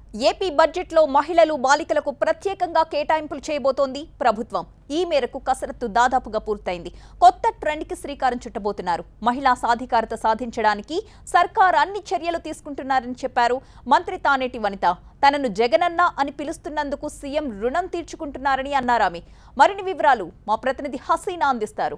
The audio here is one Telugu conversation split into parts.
ఏపీ బడ్జెట్లో మహిళలు బాలికలకు ప్రత్యేకంగా కేటాయింపులు చేయబోతోంది ప్రభుత్వం ఈ మేరకు కసరత్తు దాదాపుగా పూర్తయింది కొత్త ట్రెండ్కి శ్రీకారం చుట్టబోతున్నారు మహిళా సాధికారత సాధించడానికి సర్కార్ అన్ని చర్యలు తీసుకుంటున్నారని చెప్పారు మంత్రి తానేటి వనిత తనను జగనన్న అని పిలుస్తున్నందుకు సీఎం రుణం తీర్చుకుంటున్నారని అన్నారామె మరిన్ని వివరాలు మా ప్రతినిధి హసీనా అందిస్తారు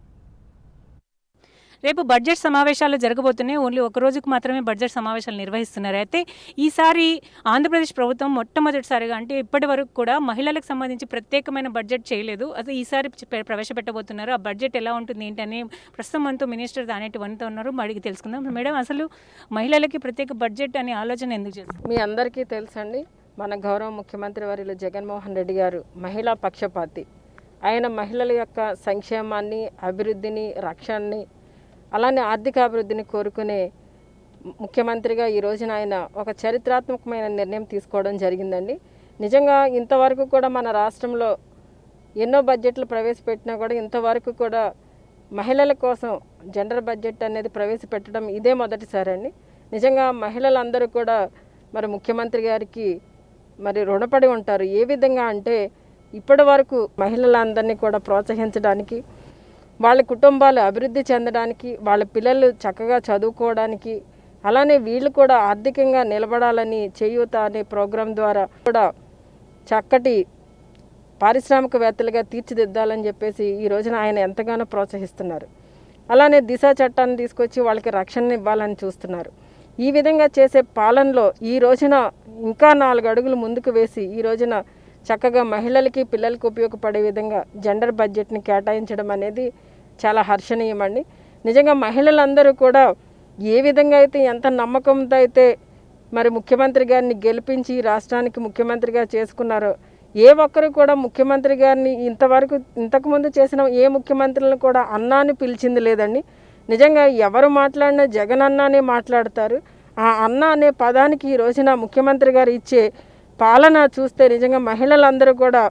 రేపు బడ్జెట్ సమావేశాలు జరగబోతున్నాయి ఓన్లీ ఒక రోజుకు మాత్రమే బడ్జెట్ సమావేశాలు నిర్వహిస్తున్నారు అయితే ఈసారి ఆంధ్రప్రదేశ్ ప్రభుత్వం మొట్టమొదటిసారిగా అంటే ఇప్పటి వరకు కూడా మహిళలకు సంబంధించి ప్రత్యేకమైన బడ్జెట్ చేయలేదు అది ఈసారి ప్ర- ప్రవేశపెట్టబోతున్నారు ఆ బడ్జెట్ ఎలా ఉంటుంది ఏంటని ప్రస్తుతం మనతో మినిస్టర్ దానేటి వనిత ఉన్నారు అడిగి తెలుసుకుందాం మేడం అసలు మహిళలకి ప్రత్యేక బడ్జెట్ అనే ఆలోచన ఎందుకు చేస్తారు మీ అందరికీ తెలుసండి మన గౌరవ ముఖ్యమంత్రి వర్యులు జగన్మోహన్ రెడ్డి గారు మహిళా పక్షపాతి ఆయన మహిళల యొక్క సంక్షేమాన్ని అభివృద్ధిని రక్షణని అలానే ఆర్థిక అభివృద్ధిని కోరుకునే ము- ముఖ్యమంత్రిగా ఈ రోజున ఆయన ఒక చరిత్రాత్మకమైన నిర్ణయం తీసుకోవడం జరిగిందండి నిజంగా ఇంతవరకు కూడా మన రాష్ట్రంలో ఎన్నో బడ్జెట్లు ప్రవేశపెట్టినా కూడా ఇంతవరకు కూడా మహిళల కోసం జెండర్ బడ్జెట్ అనేది ప్రవేశపెట్టడం ఇదే మొదటిసారి అండి నిజంగా మహిళలందరూ కూడా మరి ముఖ్యమంత్రి గారికి మరి రుణపడి ఉంటారు ఏ విధంగా అంటే ఇప్పటి వరకు మహిళలందరినీ కూడా ప్రోత్సహించడానికి వాళ్ళ కుటుంబాలు అభివృద్ధి చెందడానికి వాళ్ళ పిల్లలు చక్కగా చదువుకోవడానికి అలానే వీళ్ళు కూడా ఆర్థికంగా నిలబడాలని చేయూత అనే ప్రోగ్రాం ద్వారా కూడా చక్కటి పారిశ్రామికవేత్తలుగా తీర్చిదిద్దాలని చెప్పేసి ఈ రోజున ఆయన ఎంతగానో ప్రోత్సహిస్తున్నారు అలానే దిశ చట్టాన్ని తీసుకొచ్చి వాళ్ళకి రక్షణ ఇవ్వాలని చూస్తున్నారు ఈ విధంగా చేసే పాలనలో ఈ రోజున ఇంకా నాలుగు అడుగులు ముందుకు వేసి ఈ రోజున చక్కగా మహిళలకి పిల్లలకి ఉపయోగపడే విధంగా జెండర్ బడ్జెట్ని కేటాయించడం అనేది చాలా హర్షణీయమండి నిజంగా మహిళలందరూ కూడా ఏ విధంగా అయితే ఎంత నమ్మకంతో అయితే మరి ముఖ్యమంత్రి గారిని గెలిపించి ఈ రాష్ట్రానికి ముఖ్యమంత్రిగా చేసుకున్నారో ఏ ఒక్కరు కూడా ముఖ్యమంత్రి గారిని ఇంతవరకు ఇంతకుముందు చేసిన ఏ ముఖ్యమంత్రులను కూడా అన్నా అని పిలిచింది లేదండి నిజంగా ఎవరు మాట్లాడినా జగన్ అన్న అనే మాట్లాడతారు ఆ అన్న అనే పదానికి ఈ రోజున ముఖ్యమంత్రి గారు ఇచ్చే పాలన చూస్తే నిజంగా మహిళలందరూ కూడా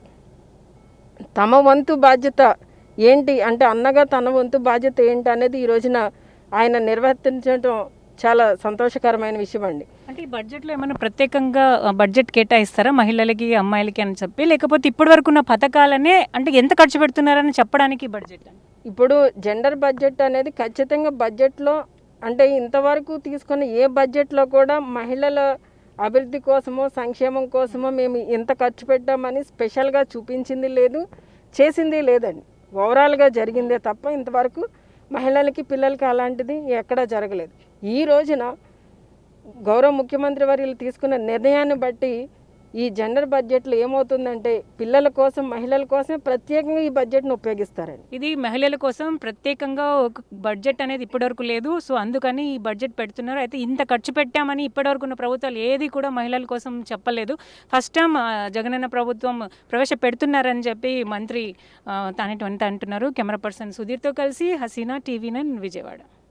తమ వంతు బాధ్యత ఏంటి అంటే అన్నగా తన వంతు బాధ్యత ఏంటి అనేది ఈ రోజున ఆయన నిర్వర్తించడం చాలా సంతోషకరమైన విషయం అండి అంటే ఈ బడ్జెట్లో ఏమైనా ప్రత్యేకంగా ఆ, బడ్జెట్ కేటాయిస్తారా మహిళలకి అమ్మాయిలకి అని చెప్పి లేకపోతే ఇప్పటి వరకు ఉన్న పథకాలనే అంటే ఎంత ఖర్చు పెడుతున్నారని చెప్పడానికి ఈ బడ్జెట్ అని ఇప్పుడు జెండర్ బడ్జెట్ అనేది ఖచ్చితంగా బడ్జెట్లో అంటే ఇంతవరకు తీసుకున్న ఏ బడ్జెట్లో కూడా మహిళల అభివృద్ధి కోసమో సంక్షేమం కోసమో మేము ఇంత ఖర్చు పెట్టామని స్పెషల్గా చూపించింది లేదు చేసింది లేదండి ఓవరాల్గా జరిగిందే తప్ప ఇంతవరకు మహిళలకి పిల్లలకి అలాంటిది ఎక్కడా జరగలేదు ఈ రోజున గౌరవ ముఖ్యమంత్రి వర్యులు తీసుకున్న నిర్ణయాన్ని బట్టి ఈ జెండర్ బడ్జెట్లో ఏమవుతుందంటే పిల్లల కోసం మహిళల కోసం ప్రత్యేకంగా ఈ బడ్జెట్ను ఉపయోగిస్తారండి ఇది మహిళల కోసం ప్రత్యేకంగా ఒక బడ్జెట్ అనేది ఇప్పటివరకు లేదు సో అందుకని ఈ బడ్జెట్ పెడుతున్నారు అయితే ఇంత ఖర్చు పెట్టామని ఇప్పటివరకు ఉన్న ప్రభుత్వాలు ఏది కూడా మహిళల కోసం చెప్పలేదు ఫస్ట్ టైం ఆ, జగనన్న ప్రభుత్వం ప్రవేశపెడుతున్నారని చెప్పి మంత్రి ఆ, తానేటి వనిత అంటున్నారు కెమెరా పర్సన్ సుధీర్తో కలిసి హసీనా టీవీ నైన్ విజయవాడ